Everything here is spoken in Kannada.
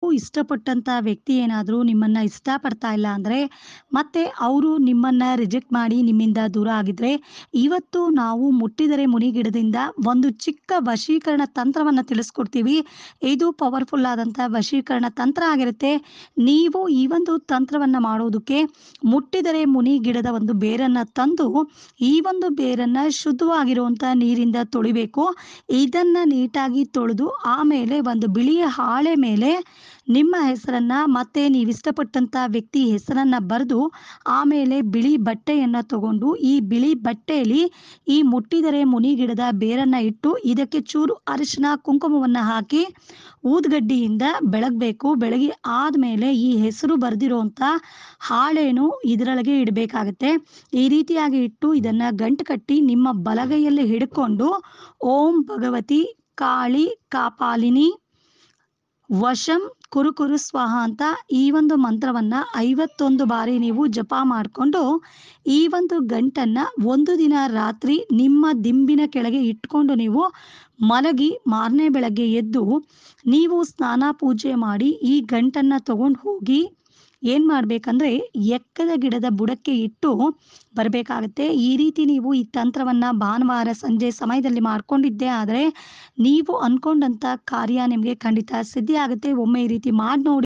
ಇಷ್ಟಪಟ್ಟಂತ ವ್ಯಕ್ತಿ ಏನಾದ್ರೂ ನಿಮ್ಮನ್ನ ಇಷ್ಟಪಡ್ತಾ ಇಲ್ಲ ಅಂದ್ರೆ, ಮತ್ತೆ ಅವರು ನಿಮ್ಮನ್ನ ರಿಜೆಕ್ಟ್ ಮಾಡಿ ನಿಮ್ಮಿಂದ ದೂರ ಆಗಿದ್ರೆ, ಇವತ್ತು ನಾವು ಮುಟ್ಟಿದರೆ ಮುನಿ ಗಿಡದಿಂದ ಒಂದು ಚಿಕ್ಕ ವಶೀಕರಣ ತಂತ್ರವನ್ನ ತಿಳಿಸ್ಕೊಡ್ತೀವಿ. ಇದು ಪವರ್‌ಫುಲ್ ಆದಂತ ವಶೀಕರಣ ತಂತ್ರ ಆಗಿರುತ್ತೆ. ನೀವು ಈ ಒಂದು ತಂತ್ರವನ್ನ ಮಾಡೋದಕ್ಕೆ ಮುಟ್ಟಿದರೆ ಮುನಿ ಗಿಡದ ಒಂದು ಬೇರನ್ನ ತಂದು, ಈ ಒಂದು ಬೇರನ್ನ ಶುದ್ಧವಾಗಿರುವಂತ ನೀರಿಂದ ತೊಳಿಬೇಕು. ಇದನ್ನ ನೀಟಾಗಿ ತೊಳೆದು ಆಮೇಲೆ ಒಂದು ಬಿಳಿಯ ಹಾಳೆ ಮೇಲೆ ನಿಮ್ಮ ಹೆಸರನ್ನ ಮತ್ತೆ ನೀವಿಷ್ಟಪಟ್ಟಂತ ವ್ಯಕ್ತಿ ಹೆಸರನ್ನ ಬರೆದು, ಆಮೇಲೆ ಬಿಳಿ ಬಟ್ಟೆಯನ್ನ ತಗೊಂಡು, ಈ ಬಿಳಿ ಬಟ್ಟೆಯಲ್ಲಿ ಈ ಮುಟ್ಟಿದರೆ ಮುನಿ ಗಿಡದ ಬೇರನ್ನ ಇಟ್ಟು, ಇದಕ್ಕೆ ಚೂರು ಅರಿಶಿನ, ಕುಂಕುಮವನ್ನ ಹಾಕಿ ಊದ್ಗಡ್ಡಿಯಿಂದ ಬೆಳಗ್ಬೇಕು. ಬೆಳಗಿ ಆದ್ಮೇಲೆ ಈ ಹೆಸರು ಬರ್ದಿರೋಂತ ಹಾಳೆನು ಇದರೊಳಗೆ ಇಡಬೇಕಾಗತ್ತೆ. ಈ ರೀತಿಯಾಗಿ ಇಟ್ಟು ಇದನ್ನ ಗಂಟು ಕಟ್ಟಿ ನಿಮ್ಮ ಬಲಗೈಯಲ್ಲಿ ಹಿಡ್ಕೊಂಡು, ಓಂ ಭಗವತಿ ಕಾಳಿ ಕಾಪಾಲಿನಿ ವಶಂ ಕುರು ಕುರು ಸ್ವಾಹ ಅಂತ ಈ ಒಂದು ಮಂತ್ರವನ್ನ 51 ಬಾರಿ ನೀವು ಜಪ ಮಾಡ್ಕೊಂಡು, ಈ ಒಂದು ಗಂಟನ್ನ ಒಂದು ದಿನ ರಾತ್ರಿ ನಿಮ್ಮ ದಿಂಬಿನ ಕೆಳಗೆ ಇಟ್ಕೊಂಡು ನೀವು ಮಲಗಿ ಮಾರನೇ ಬೆಳಗ್ಗೆ ಎದ್ದು, ನೀವು ಸ್ನಾನ ಪೂಜೆ ಮಾಡಿ ಈ ಗಂಟನ್ನ ತಗೊಂಡು ಹೋಗಿ ಏನ್ ಮಾಡ್ಬೇಕಂದ್ರೆ, ಎಕ್ಕದ ಗಿಡದ ಬುಡಕ್ಕೆ ಇಟ್ಟು ಬರ್ಬೇಕಾಗತ್ತೆ. ಈ ರೀತಿ ನೀವು ಈ ತಂತ್ರವನ್ನ ಭಾನುವಾರ ಸಂಜೆ ಸಮಯದಲ್ಲಿ ಮಾಡ್ಕೊಂಡಿದ್ದೇ ಆದ್ರೆ, ನೀವು ಅನ್ಕೊಂಡಂತ ಕಾರ್ಯ ನಿಮ್ಗೆ ಖಂಡಿತ ಸಿದ್ಧಿಯಾಗುತ್ತೆ. ಒಮ್ಮೆ ಈ ರೀತಿ ಮಾಡ್ ನೋಡಿ.